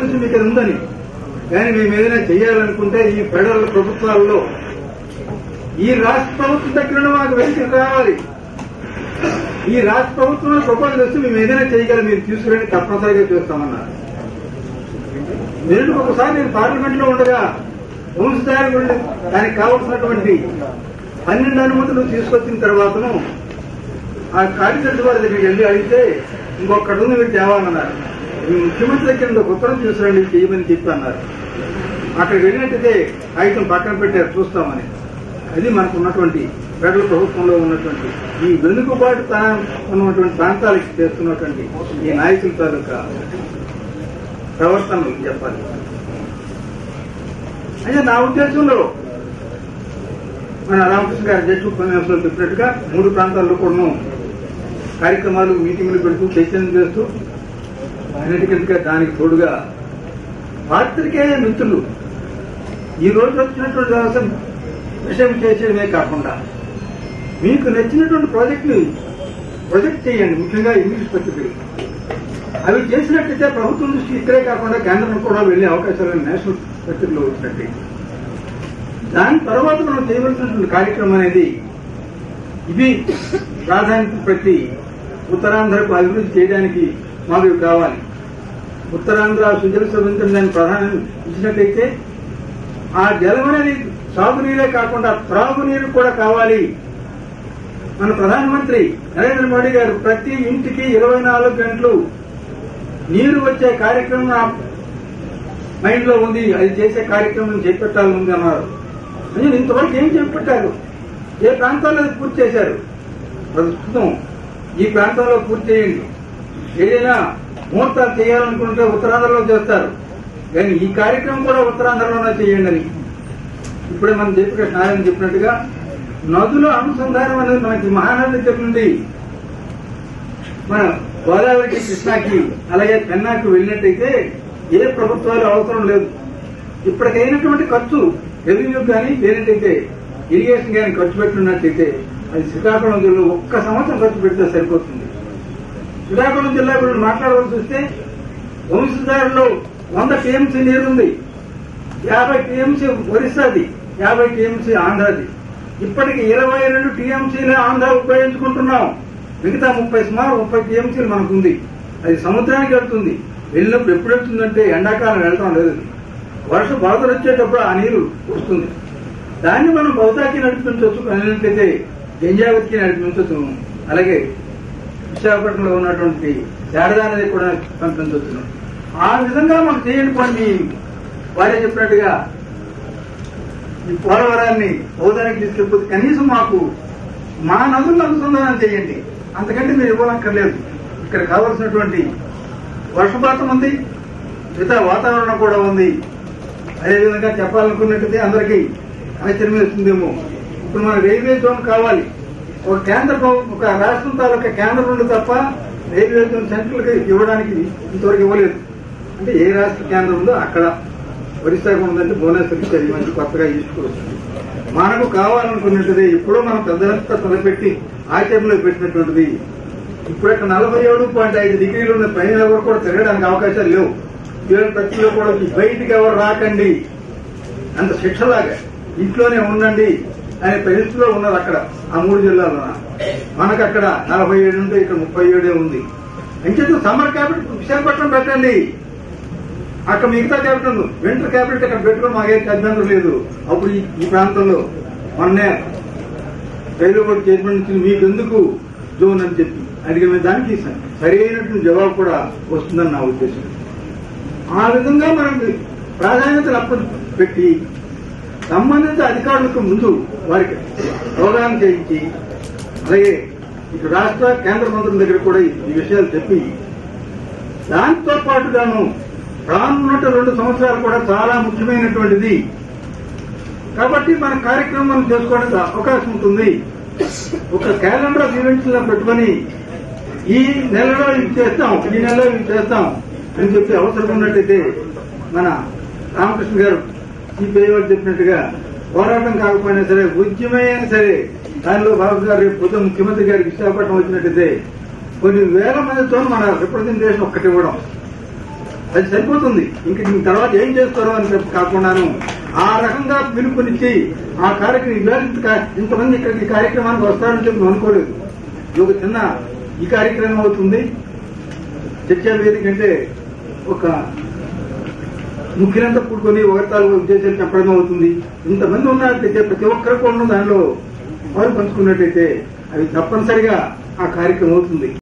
నుంచి మీకు అది ఉందని కానీ మేము ఏదైనా చేయాలనుకుంటే ఈ ఫెడరల్ ప్రభుత్వాల్లో ఈ రాష్ట్ర ప్రభుత్వం దగ్గర మాకు వెలికి రావాలి ఈ రాష్ట్ర ప్రభుత్వంలో ప్రపోజల్ వస్తే మేము ఏదైనా చేయగలం మీరు తీసుకురండి తప్పనిసరిగా చేస్తామన్నారు నేను ఒకసారి నేను పార్లమెంట్ లో ఉండగా వంశధారి ఉండి దానికి కావలసినటువంటి పన్నెండు అనుమతులు తీసుకొచ్చిన తర్వాతను ఆ కార్యదర్శి వారి దగ్గరికి వెళ్ళి అడిగితే ఇంకొకటి ఉంది మీరు తేవాలన్నారు మీ ముఖ్యమంత్రి దగ్గర ఒక ఉత్తరం తీసుకురండి చేయమని చెప్పి అన్నారు అక్కడికి వెళ్ళినట్టయితే కాగితం పక్కన పెట్టారు చూస్తామని అది మనకు ఉన్నటువంటి ఫెడరల్ ప్రభుత్వంలో ఉన్నటువంటి ఈ వెనుకబాటు ఉన్నటువంటి ప్రాంతాలకి చేస్తున్నటువంటి ఈ నాయకుల తాలూకా ప్రవర్తనలు చెప్పాలి అయితే నా ఉద్దేశంలో మన రామకృష్ణ గారి జడ్జి ఉపన్యాసంలో చెప్పినట్టుగా మూడు ప్రాంతాల్లో కూడా కార్యక్రమాలు మీటింగులు పెడుతూ చైతన్యం చేస్తూ అన్నిటికంటే దానికి తోడుగా పాత్రికేయ మిత్రులు ఈ రోజు వచ్చినటువంటి వ్యవసాయం విషయం చేసేయడమే కాకుండా మీకు నచ్చినటువంటి ప్రాజెక్టులు ప్రొజెక్ట్ చేయండి ముఖ్యంగా ఇంగ్లీష్ పత్రికలు అవి చేసినట్టయితే ప్రభుత్వం దృష్టి ఇక్కడే కాకుండా కేంద్రం కూడా వెళ్లే అవకాశాలు నేషనల్ పత్రికలో వచ్చినట్టు దాని తర్వాత మనం చేయవలసినటువంటి కార్యక్రమం అనేది ఇది ప్రాధాన్యత ప్రతి ఉత్తరాంధ్రకు అభివృద్ధి చేయడానికి మాకు ఇవి కావాలి ఉత్తరాంధ్ర సుజల సవించడానికి ప్రధానం ఇచ్చినట్టయితే ఆ జలం అనేది సాగునీరే కాకుండా త్రాగునీరు కూడా కావాలి మన ప్రధానమంత్రి నరేంద్ర మోడీ గారు ప్రతి ఇంటికి ఇరవై నాలుగు గంటలు నీరు వచ్చే కార్యక్రమం నా మైండ్ లో ఉంది అది చేసే కార్యక్రమం చేపట్టాలని ఉంది అన్నారు నేను ఇంతవరకు ఏం చేపట్టారు ఏ ప్రాంతాల్లో అది పూర్తి చేశారు ప్రస్తుతం ఈ ప్రాంతంలో పూర్తి చేయండి ఏదైనా ముహూర్తాలు చేయాలనుకుంటే ఉత్తరాంధ్రలో చేస్తారు కానీ ఈ కార్యక్రమం కూడా ఉత్తరాంధ్రలోనే చేయండి అని ఇప్పుడే మనం చెప్పిన నారాయణ చెప్పినట్టుగా నదుల అనుసంధానం అనేది మనకి మహానది దగ్గర నుండి మన గోదావరికి కృష్ణాకి అలాగే పెన్నాకి వెళ్ళినట్టయితే ఏ ప్రభుత్వాలు అవసరం లేదు ఇప్పటికైనటువంటి ఖర్చు రెవెన్యూ కానీ లేనట్టయితే ఇరిగేషన్ కానీ ఖర్చు పెట్టినట్టయితే అది శ్రీకాకుళం జిల్లా ఒక్క సంవత్సరం ఖర్చు పెడితే సరిపోతుంది శ్రీకాకుళం జిల్లా గురించి మాట్లాడవలసి వస్తే వంశధారలో వంద టీఎంసీ నీరుంది యాభై టీఎంసీ ఒరిస్సాది యాభై టీఎంసీ ఆంధ్రాది ఇప్పటికి ఇరవై రెండు టీఎంసీలు ఆంధ్ర ఉపయోగించుకుంటున్నాం మిగతా ముప్పై సుమారు ముప్పై టీఎంసీలు మనకుంది అది సముద్రానికి వెళ్తుంది వెళ్ళినప్పుడు ఎప్పుడు వెళ్తుందంటే ఎండాకాలం వెళ్తాం లేదు వర్ష బాధలు వచ్చేటప్పుడు ఆ నీరు వస్తుంది దాన్ని మనం బౌతాకి నడిపించవచ్చు అన్నట్లయితే గంజావతికి నడిపించవచ్చు అలాగే విశాఖపట్నంలో ఉన్నటువంటి శారదా నది కూడా పంపించవచ్చు ఆ విధంగా మనం చేయండి కొన్ని వారే చెప్పినట్టుగా ఈ పోలవరాన్ని హోదానికి తీసుకెళ్ళిపోతే కనీసం మాకు మా నదులను అనుసంధానం చేయండి అంతకంటే మీరు ఇవ్వనక్కర్లేదు ఇక్కడ కావలసినటువంటి వర్షపాతం ఉంది మిగతా వాతావరణం కూడా ఉంది అదేవిధంగా చెప్పాలనుకున్నట్టయితే అందరికీ ఆశ్చర్యం వేస్తుందేమో ఇప్పుడు మన రైల్వే జోన్ కావాలి ఒక కేంద్ర ప్రభు- ఒక రాష్ట్రం తాలూకా కేంద్రం నుండి తప్ప రైల్వే జోన్ సెంట్రల్ కి ఇవ్వడానికి ఇంతవరకు ఇవ్వలేదు అంటే ఏ రాష్ట్ర కేంద్రం ఉందో అక్కడ ఒరిస్సాకు ఉందంటే భువనేశ్వర్కి చదివి మంచి కొత్తగా తీసుకొస్తుంది మనకు కావాలనుకున్నట్టుది ఎప్పుడో మనం పెద్దలంతా తలపెట్టి ఆచరణలో పెట్టినటువంటిది ఇప్పుడు ఇక్కడ నలభై ఏడు పాయింట్ ఐదు డిగ్రీలు ఉన్న పైన ఎవరు కూడా తిరగడానికి అవకాశాలు లేవు ఏడు ఖర్చులో కూడా బయటికి ఎవరు రాకండి అంత శిక్షలాగా ఇంట్లోనే ఉండండి అనే పరిస్థితిలో ఉన్నారు అక్కడ ఆ మూడు జిల్లాలో మనకు అక్కడ నలభై ఏడు ఉంటే ఇక్కడ ముప్పై ఏడే ఉంది అంచేత సమ్మర్ క్యాపిటల్ విశాఖపట్నం పెట్టండి అక్కడ మిగతా క్యాపిటల్ వింటర్ క్యాపిటల్ అక్కడ పెట్టుకుని మాకేం అభ్యంతరం లేదు అప్పుడు ఈ- ఈ ప్రాంతంలో మొన్నే రైల్వే బోర్డు చైర్మన్ ఇచ్చింది మీకు ఎందుకు జోన్ అని చెప్పి అడిగిన దానికి స- సరైనటువంటి జవాబు కూడా వస్తుందని నా ఉద్దేశం ఆ విధంగా మనం ప్రాధాన్యతలు అప్పుడు పెట్టి సంబంధిత అధికారులకు ముందు వారికి అవగాహన చేయించి అలాగే ఇటు రాష్ట్ర కేంద్ర మంత్రుల దగ్గర కూడా ఈ విషయాలు చెప్పి దాంతో పాటుగాను రానున్నట్టు రెండు సంవత్సరాలు కూడా చాలా ముఖ్యమైనటువంటిది కాబట్టి మన కార్యక్రమం చేసుకోవడానికి అవకాశం ఉంటుంది ఒక క్యాలెండర్ ఆఫ్ ఈవెంట్స్ లా పెట్టుకొని ఈ నెలలో ఇది చేస్తాం ఈ నెలలో ఇది చేస్తాం అని చెప్పి అవసరం ఉన్నట్టయితే మన రామకృష్ణ గారు సిపిఐ వారు చెప్పినట్టుగా పోరాటం కాకపోయినా సరే ఉద్యమైనా సరే దానిలో బాబు గారు రేపు పొద్దున ముఖ్యమంత్రి గారికి విశాఖపట్నం వచ్చినట్టయితే కొన్ని వేల మందితో మన రిప్రజెంటేషన్ ఒక్కటి ఇవ్వడం అది సరిపోతుంది ఇంక దీని తర్వాత ఏం చేస్తారో అని చెప్పి కాకుండాను ఆ రకంగా పిలుపునిచ్చి ఆ కార్యక్రమం ఇవాళ ఇంత కా- ఇంతమంది ఇక్కడికి ఈ కార్యక్రమానికి వస్తారని చెప్పి నేను అనుకోలేదు ఇది ఒక చిన్న ఈ కార్యక్రమం అవుతుంది చర్చా వేదిక అంటే ఒక ముఖ్యులంతా కూడుకొని ఒకరితాలు ఉద్దేశాలు చెప్పడం అవుతుంది ఇంతమంది ఉన్నట్లయితే ప్రతి ఒక్కరు కూడా దానిలో పాలు పంచుకున్నట్టయితే అవి తప్పనిసరిగా ఆ కార్యక్రమం అవుతుంది